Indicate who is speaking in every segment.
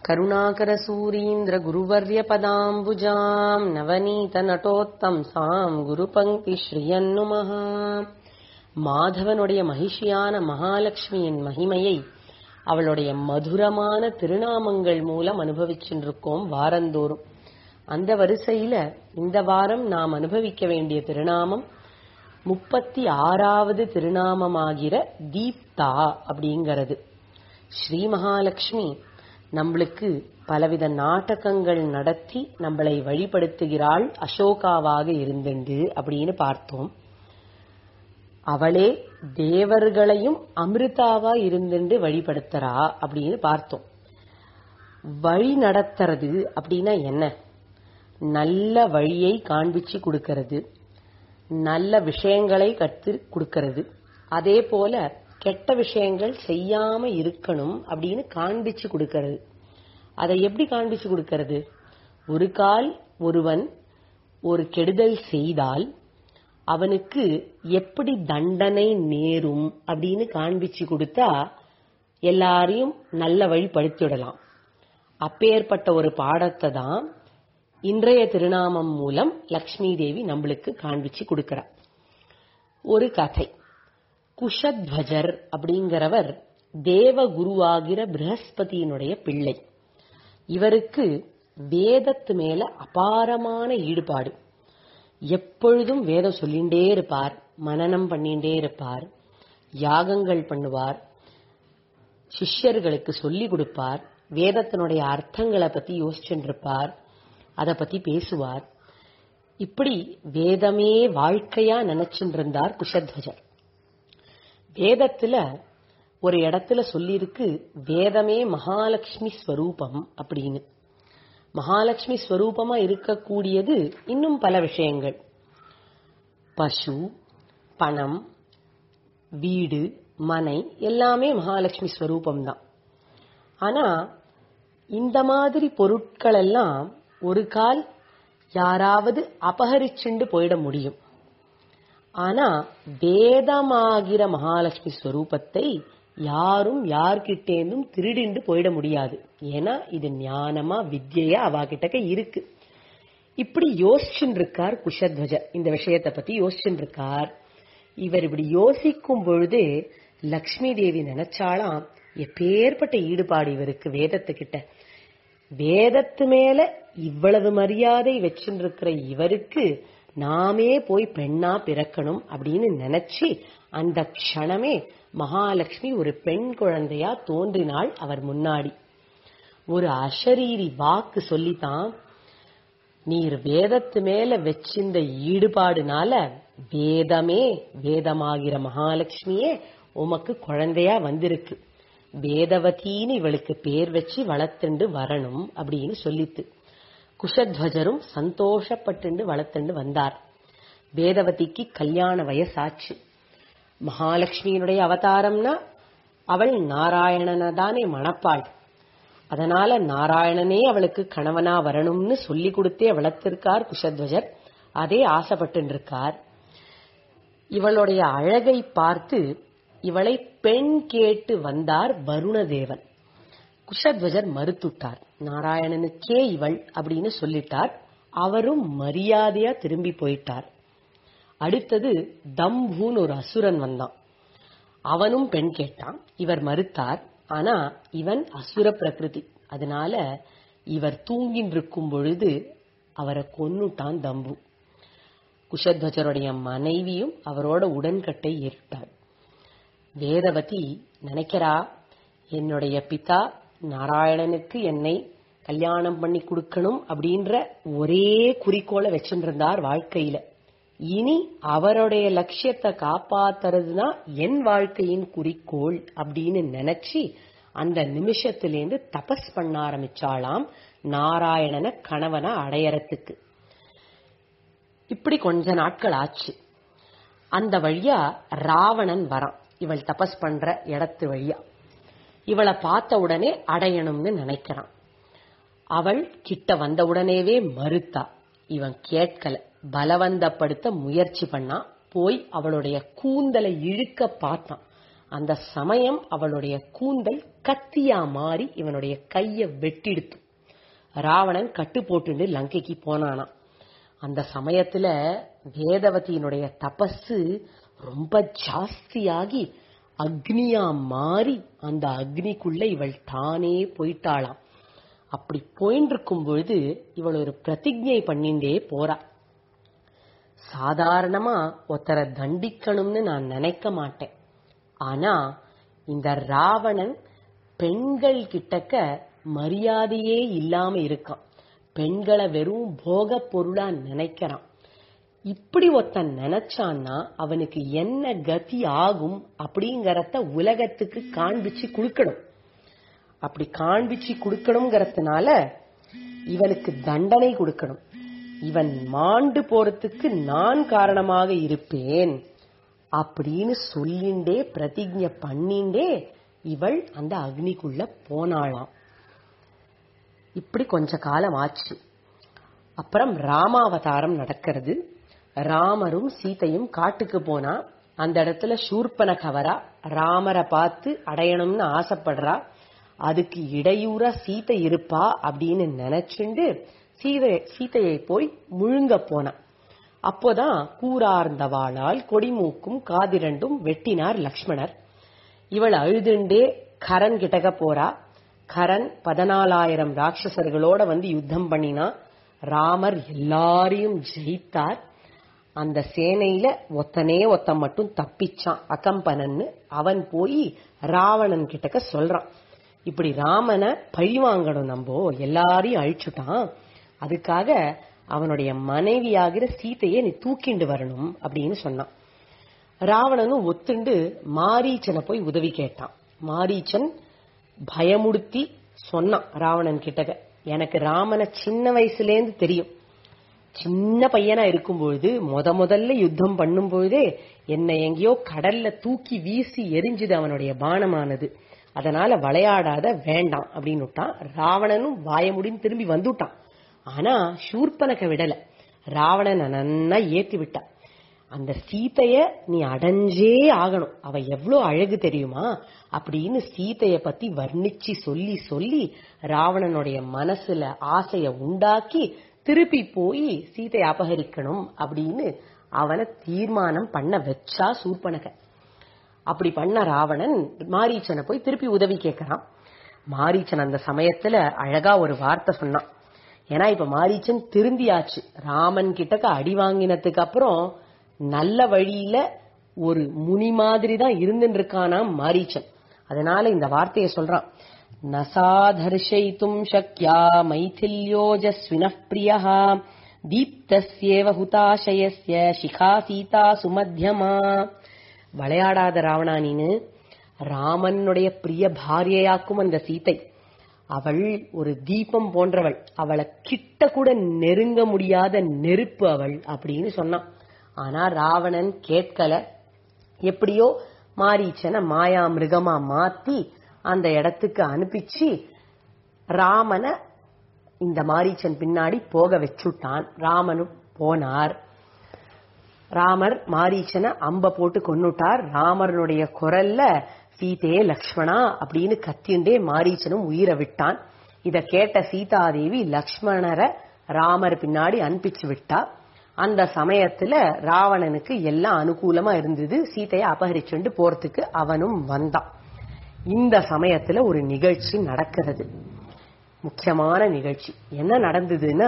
Speaker 1: करुणाकरसूरीन्द्रगुरुवर्यपदाम्बुजाम् நவநீதநட்டோத்தம்சாம் குருபங்கி ஸ்ரீயன்னுமஹ மாதவனுடைய மகிஷியான மகாலட்சுமியின் மகிமையை அவளுடைய மதுரமான திருநாமங்கள் மூலம் அனுபவிச்சுருக்கோம் வாரந்தோறும் அந்த வரிசையில இந்த வாரம் நாம் அனுபவிக்க வேண்டிய திருநாமம் முப்பத்தி ஆறாவது திருநாமமாகிற தீப்தா அப்படிங்கிறது ஸ்ரீ மகாலட்சுமி நம்மளுக்கு பலவித நாடகங்கள் நடத்தி நம்மளை வழிபடுத்துகிறாள் அசோகாவாக இருந்துண்டு அப்படின்னு பார்த்தோம் அவளே தேவர்களையும் அமிர்தாவா இருந்துண்டு வழிபடுத்துறா அப்படின்னு பார்த்தோம் வழி நடத்துறது அப்படின்னா என்ன நல்ல வழியை காண்பிச்சு கொடுக்கறது நல்ல விஷயங்களை கற்று கொடுக்கறது அதே போல கெட்ட விஷயங்கள் செய்யாம இருக்கணும் அப்படின்னு காண்பிச்சு கொடுக்கறது அதை எப்படி காண்பிச்சு கொடுக்கறது ஒரு கால் ஒருவன் ஒரு கெடுதல் செய்தால் அவனுக்கு எப்படி தண்டனை நேரும் அப்படின்னு காண்பிச்சு கொடுத்தா எல்லாரையும் நல்ல வழிபடுத்திவிடலாம் அப்பேற்பட்ட ஒரு பாடத்தை தான் இன்றைய திருநாமம் மூலம் லக்ஷ்மி தேவி நம்மளுக்கு காண்பிச்சு கொடுக்கிறார் ஒரு கதை குஷத்வஜர் அப்படிங்கிறவர் தேவ குருவாகிற பிரகஸ்பதியினுடைய பிள்ளை இவருக்கு வேதத்து மேல அபாரமான ஈடுபாடு எப்பொழுதும் வேதம் சொல்லிண்டே இருப்பார் மனனம் பண்ணிண்டே இருப்பார் யாகங்கள் பண்ணுவார் சிஷ்யர்களுக்கு சொல்லி கொடுப்பார் வேதத்தினுடைய அர்த்தங்களை பத்தி யோசிச்சுட்டு இருப்பார் அதை பத்தி பேசுவார் இப்படி வேதமே வாழ்க்கையா நினைச்சுட்டு இருந்தார் குஷத்வஜர் வேதத்துல ஒரு இடத்துல சொல்லியிருக்கு வேதமே மகாலட்சுமி ஸ்வரூபம் அப்படின்னு மகாலட்சுமி ஸ்வரூபமா இருக்கக்கூடியது இன்னும் பல விஷயங்கள் பசு பணம் வீடு மனை எல்லாமே மகாலட்சுமி ஸ்வரூபம் தான் ஆனா இந்த மாதிரி பொருட்கள் எல்லாம் ஒரு கால் யாராவது அபகரிச்சுண்டு போயிட முடியும் ஆனா வேதமாகிற மகாலட்சுமி ஸ்வரூபத்தை யாரும் யார்கிட்டேந்தும் திருடிண்டு போயிட முடியாது ஏன்னா இது ஞானமா வித்யா அவாகிட்டக்க இருக்கு இப்படி யோசிச்சுட்டு இருக்கார் குஷத்வஜர் இந்த விஷயத்தை பத்தி யோசிச்சுட்டு இருக்கார் இவர் இப்படி யோசிக்கும் பொழுது லக்ஷ்மி தேவி நினைச்சாலாம் எப்பேற்பட்ட ஈடுபாடு இவருக்கு வேதத்துக்கிட்ட வேதத்து மேல இவ்வளவு மரியாதை வச்சுருக்கிற இவருக்கு நாமே போய் பெண்ணா பிறக்கணும் அப்படின்னு நினைச்சு அந்த க்ஷணமே மகாலட்சுமி ஒரு பெண் குழந்தையா தோன்றினாள் அவர் முன்னாடி ஒரு அஷரீரி வாக்கு சொல்லித்தான் நீர் வேதத்து மேல வச்சிருந்த ஈடுபாடுனால வேதமே வேதமாகிற மகாலட்சுமியே உமக்கு குழந்தையா வந்திருக்கு வேதவதின்னு இவளுக்கு பேர் வச்சு வளர்த்துண்டு வரணும் அப்படின்னு சொல்லித்து குஷத்வஜரும் சந்தோஷப்பட்டு வளர்த்துண்டு வந்தார் வேதவதிக்கு கல்யாண வயசாச்சு மகாலட்சுமியினுடைய அவதாரம்னா அவள் நாராயணனை தானே மணப்பாள் அதனால நாராயணனே அவளுக்கு கணவனா வரணும்னு சொல்லி கொடுத்தே வளர்த்திருக்கார் குஷத்வஜர் அதே ஆசைப்பட்டு இருக்கார் இவளுடைய அழகை பார்த்து இவளை பெண் கேட்டு வந்தார் வருணதேவன் குஷத்வஜர் மறுத்துட்டார் நாராயணனுக்கே இவள் அப்படின்னு சொல்லிட்டார் அவரும் மரியாதையா திரும்பி போயிட்டார் அடுத்தது தம்பூன்னு ஒரு அசுரன் வந்தான் அவனும் பெண் கேட்டான் இவர் மறுத்தார் ஆனா இவன் அசுர பிரகிருதி அதனால இவர் தூங்கின்னு இருக்கும் பொழுது அவரை கொன்னுட்டான் தம்பு குஷத்வஜருடைய மனைவியும் அவரோட உடன்கட்டை ஏறிட்டாள் வேதவதி நினைக்கிறா என்னுடைய பிதா நாராயணனுக்கு என்னை கல்யாணம் பண்ணி கொடுக்கணும் அப்படின்ற ஒரே குறிக்கோளை வச்சுருந்தார் வாழ்க்கையில இனி அவருடைய லட்சியத்தை காப்பாத்துறதுதான் என் வாழ்க்கையின் குறிக்கோள் அப்படின்னு நினைச்சு அந்த நிமிஷத்திலேருந்து தபஸ் பண்ண ஆரம்பிச்சாலாம் நாராயணனை கணவனை அடையறதுக்கு இப்படி கொஞ்ச நாட்கள் ஆச்சு அந்த வழியா ராவணன் வரான் இவள் தபஸ் பண்ற இடத்து வழியா இவளை பார்த்த உடனே அடையணும்னு நினைக்கிறான் அவள் கிட்ட வந்த உடனேவே மறுத்தா இவன் கேட்கல பலவந்தப்படுத்த முயற்சி பண்ணா போய் அவளுடைய கூந்தலை இழுக்க பார்த்தான் அந்த சமயம் அவளுடைய கூந்தல் கத்தியா மாறி இவனுடைய கைய வெட்டிடுத்து ராவணன் கட்டு போட்டுண்டு லங்கைக்கு போனானாம் அந்த சமயத்துல வேதவதியினுடைய தபசு ரொம்ப ஜாஸ்தியாகி அக்னியா மாறி அந்த அக்னிக்குள்ள இவள் தானே போயிட்டாளாம் அப்படி போயின்னு இருக்கும் பொழுது இவள் ஒரு பிரதிஜை பண்ணிண்டே போறா சாதாரணமா ஒருத்தரை தண்டிக்கணும்னு நான் நினைக்க மாட்டேன் ஆனா இந்த ராவணன் பெண்கள் கிட்டக்க மரியாதையே இல்லாம இருக்கான் பெண்களை வெறும் போக பொருளா நினைக்கிறான் இப்படி ஒருத்தன் நினைச்சான்னா அவனுக்கு என்ன கதி ஆகும் அப்படிங்கறத உலகத்துக்கு காண்பிச்சு கொடுக்கணும் அப்படி காண்பிச்சு கொடுக்கணுங்கிறதுனால இவனுக்கு தண்டனை கொடுக்கணும் இவன் மாண்டு போறதுக்கு நான் காரணமாக இருப்பேன் அப்படின்னு சொல்லிண்டே பிரதிஜை பண்ணிண்டே இவள் அந்த அக்னிக்குள்ள போனாளாம் இப்படி கொஞ்ச காலம் ஆச்சு அப்புறம் ராமாவதாரம் நடக்கிறது ராமரும் சீதையும் காட்டுக்கு போனா அந்த இடத்துல சூர்பனக வரா ராமரை பார்த்து அடையணும்னு ஆசைப்படுறா அதுக்கு இடையூறா சீதை இருப்பா அப்படின்னு நினைச்சுண்டு சீதை சீதையை போய் முழுங்க போனா அப்போதான் கூறார்ந்தவாளால் கொடிமூக்கும் காதிரண்டும் வெட்டினார் லக்ஷ்மணர் இவள் அழுதுண்டே கரன் கிட்டக்க போறா கரன் பதினாலாயிரம் ராட்சசர்களோட வந்து யுத்தம் பண்ணினா ராமர் எல்லாரையும் ஜெயித்தார் அந்த சேனையில ஒத்தனே ஒத்தன் மட்டும் தப்பிச்சான் அகம்பனன்னு அவன் போய் ராவணன் கிட்டக்க சொல்றான் இப்படி ராமனை பழி வாங்கணும் நம்ம எல்லாரையும் அழிச்சுட்டான் அதுக்காக அவனுடைய மனைவியாகிற சீதையை நீ தூக்கிண்டு வரணும் அப்படின்னு சொன்னான் ராவணனும் ஒத்துண்டு மாரீச்சனை போய் உதவி கேட்டான் மாரீச்சன் பயமுடுத்தி சொன்னான் ராவணன் கிட்டக எனக்கு ராமனை சின்ன வயசுலேருந்து தெரியும் சின்ன பையனா இருக்கும்பொழுது முத முதல்ல யுத்தம் பண்ணும்பொழுதே என்னை எங்கேயோ கடல்ல தூக்கி வீசி எரிஞ்சுது அவனுடைய பானமானது அதனால விளையாடாத வேண்டாம் அப்படின்னு விட்டான் ராவணனும் வாயமுடின்னு திரும்பி வந்துட்டான் ஆனா சூர்பனக விடல ராவணனை நன்னா ஏத்தி விட்டான் அந்த சீதைய நீ அடைஞ்சே ஆகணும் அவ எவ்வளவு அழகு தெரியுமா அப்படின்னு சீதைய பத்தி வர்ணிச்சு சொல்லி சொல்லி ராவணனுடைய மனசுல ஆசைய உண்டாக்கி திருப்பி போய் சீதையை அபகரிக்கணும் அப்படின்னு அவனை தீர்மானம் பண்ண வச்சா சூர்பனக அப்படி பண்ண ராவணன் மாரீச்சனை போய் திருப்பி உதவி கேட்கறான் மாரீச்சன் அந்த சமயத்துல அழகா ஒரு வார்த்தை சொன்னான் ஏன்னா இப்ப மாரீச்சன் திருந்தியாச்சு ராமன் கிட்டக்க அடி வாங்கினதுக்கு அப்புறம் நல்ல வழியில ஒரு முனி மாதிரி தான் இருந்துட்டு இருக்கானாம் மாரீச்சன் அதனால இந்த வார்த்தையை சொல்றான் நசாதர்ஷயித்தும் சக்யா மைथिल्योजस्विनः प्रियः दीप्तस्येव हुताशयस्य शिखा சீதா சுமத்தியமா விளையாடாத ராவணா நீனு ராமனுடைய பிரிய பாரியையாக்கும் அந்த சீதை அவள் ஒரு தீபம் போன்றவள் அவளை கிட்ட கூட நெருங்க முடியாத நெருப்பு அவள் அப்படின்னு சொன்னான் ஆனா ராவணன் கேட்கல எப்படியோ மாரீச்சனை மாயா மிருகமா மாத்தி அந்த இடத்துக்கு அனுப்பிச்சு ராமனை இந்த மாரீச்சன் பின்னாடி போக வச்சுட்டான் ராமனும் போனார் ராமர் மாரீச்சனை அம்ப போட்டு கொன்னுட்டார் ராமரனுடைய குரல்ல சீதையே லக்ஷ்மணா அப்படின்னு கத்திண்டே மாரீச்சனும் உயிரை விட்டான் இத கேட்ட சீதாதேவி லக்ஷ்மணரை ராமர் பின்னாடி அனுப்பிச்சு விட்டா அந்த சமயத்துல ராவணனுக்கு எல்லாம் அனுகூலமா இருந்தது சீதையை அபகரிச்சுண்டு போறதுக்கு அவனும் வந்தான் இந்த சமயத்துல ஒரு நிகழ்ச்சி நடக்கிறது முக்கியமான நிகழ்ச்சி என்ன நடந்ததுன்னா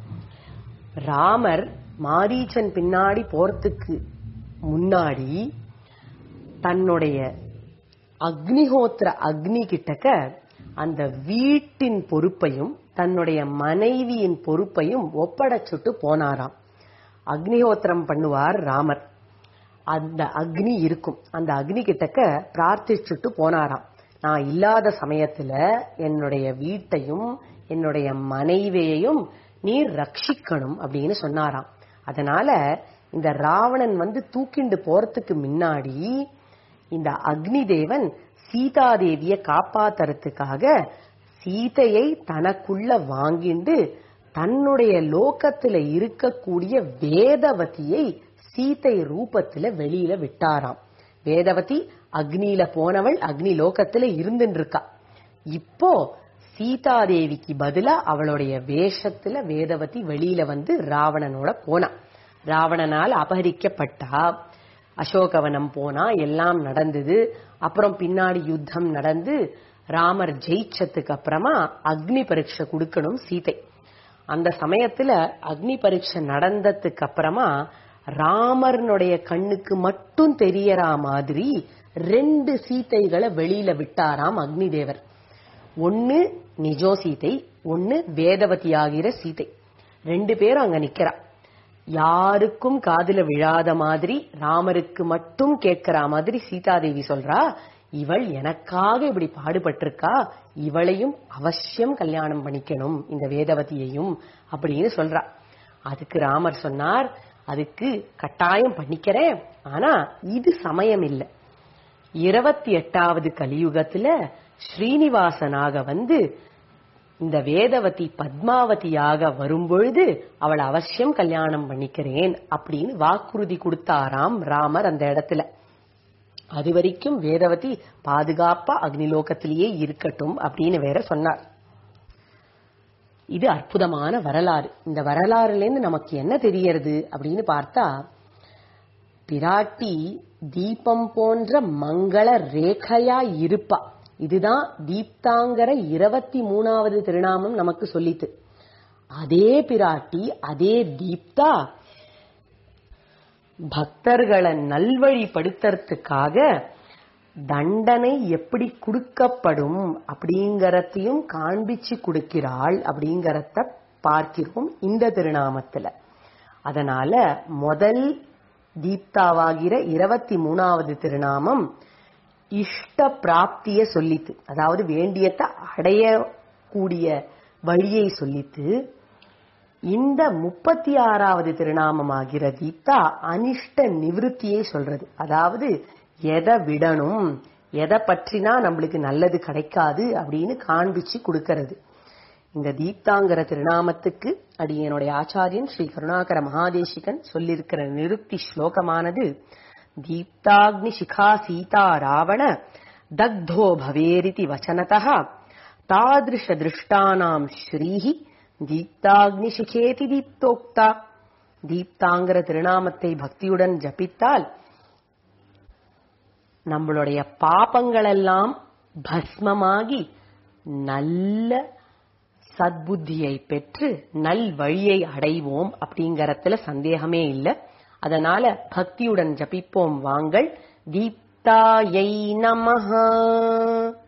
Speaker 1: ராமர் மாரீச்சன் பின்னாடி போறதுக்கு முன்னாடி தன்னுடைய அக்னிஹோத்திர அக்னி கிட்டக்க அந்த வீட்டின் பொறுப்பையும் தன்னுடைய மனைவியின் பொறுப்பையும் ஒப்படைச்சுட்டு போனாராம் அக்னிஹோத்திரம் பண்ணுவார் ராமர் அந்த அக்னி இருக்கும் அந்த அக்னி கிட்டக்க பிரார்த்திச்சுட்டு போனாராம் நான் இல்லாத சமயத்துல என்னுடைய வீட்டையும் என்னுடைய மனைவியையும் நீர் ரட்சிக்கணும் அப்படின்னு சொன்னாராம் அதனால இந்த ராவணன் வந்து தூக்கிண்டு போறதுக்கு முன்னாடி இந்த அக்னி தேவன் சீதாதேவிய காப்பாத்துறதுக்காக சீதையை தனக்குள்ள வாங்கிண்டு தன்னுடைய லோகத்துல இருக்கக்கூடிய வேதவதியை சீதை ரூபத்துல வெளியில விட்டாராம் வேதவதி அக்னியில போனவள் அக்னி லோகத்துல இருந்துட்டு இருக்கா இப்போ சீதாதேவிக்கு பதிலா அவளுடைய வேஷத்துல வேதவதி வெளியில வந்து ராவணனோட போனா ராவணனால் அபகரிக்கப்பட்டா அசோகவனம் போனா எல்லாம் நடந்தது அப்புறம் பின்னாடி யுத்தம் நடந்து ராமர் ஜெயிச்சதுக்கு அப்புறமா அக்னி பரீட்சை கொடுக்கணும் சீதை அந்த சமயத்துல அக்னி பரீட்சை நடந்ததுக்கு அப்புறமா ராமர்னுடைய கண்ணுக்கு மட்டும் தெரியற மாதிரி ரெண்டு சீதைகளை வெளியில விட்டாராம் அக்னி தேவர் ஒன்னு நிஜோ சீதை ஒன்னு வேதவதி ஆகிற சீதை ரெண்டு பேரும் அங்க நிக்கிறா யாருக்கும் காதுல விழாத மாதிரி ராமருக்கு மட்டும் கேட்கிற மாதிரி சீதாதேவி சொல்றா இவள் எனக்காக இப்படி பாடுபட்டிருக்கா இவளையும் அவசியம் கல்யாணம் பண்ணிக்கணும் இந்த வேதவதியையும் அப்படின்னு சொல்றா அதுக்கு ராமர் சொன்னார் அதுக்கு கட்டாயம் பண்ணிக்கிறேன் ஆனா இது சமயம் இல்லை இருபத்தி எட்டாவது கலியுகத்துல ஸ்ரீனிவாசனாக வந்து இந்த வேதவதி பத்மாவதியாக வரும்பொழுது அவளை அவசியம் கல்யாணம் பண்ணிக்கிறேன் அப்படின்னு வாக்குறுதி கொடுத்தாராம் ராமர் அந்த இடத்துல அது வரைக்கும் வேதவதி பாதுகாப்பா அக்னிலோகத்திலேயே இருக்கட்டும் அப்படின்னு வேற சொன்னார் இது அற்புதமான வரலாறு இந்த வரலாறுல இருந்து நமக்கு என்ன தெரியறது அப்படின்னு பார்த்தா பிராட்டி தீபம் போன்ற மங்கள ரேகையா இருப்பா இதுதான் தீப்தாங்கர இருபத்தி மூணாவது திருநாமம் நமக்கு சொல்லித்து அதே பிராட்டி அதே தீப்தா பக்தர்களை நல்வழிப்படுத்துறதுக்காக தண்டனை எப்படி கொடுக்கப்படும் அப்படிங்கறதையும் காண்பிச்சு கொடுக்கிறாள் அப்படிங்கறத பார்க்கிறோம் இந்த திருநாமத்துல அதனால முதல் தீப்தாவாகிற இருபத்தி மூணாவது திருநாமம் இஷ்ட பிராப்திய சொல்லித்து அதாவது வேண்டியத்தை அடையக்கூடிய வழியை சொல்லித்து இந்த முப்பத்தி ஆறாவது திருநாமம் ஆகிற கீதா அனிஷ்ட நிவிருத்தியை சொல்றது அதாவது எதை விடணும் எதை பற்றினா நம்மளுக்கு நல்லது கிடைக்காது அப்படின்னு காண்பிச்சு கொடுக்கறது இந்த தீப்தாங்கிற திருநாமத்துக்கு அடியனுடைய ஆச்சாரியன் ஸ்ரீ கருணாகர மகாதேசிகன் சொல்லியிருக்கிற நிருக்தி ஸ்லோகமானது தீப்தாக்னி சிகா சீதா ராவண தக்தோ பவேரிதி வச்சனதா தாதிருஷ திருஷ்டானாம் ஸ்ரீஹி தீப்தாக்னி சிகேதி தீப்தோக்தா தீப்தாங்கிற திருநாமத்தை பக்தியுடன் ஜபித்தால் நம்மளுடைய பாபங்கள் எல்லாம் பஸ்மமாகி நல்ல சத்புத்தியை பெற்று நல் வழியை அடைவோம் அப்படிங்கறதுல சந்தேகமே இல்லை அதனால பக்தியுடன் ஜபிப்போம் வாங்கள் தீப்தாயை நமஹா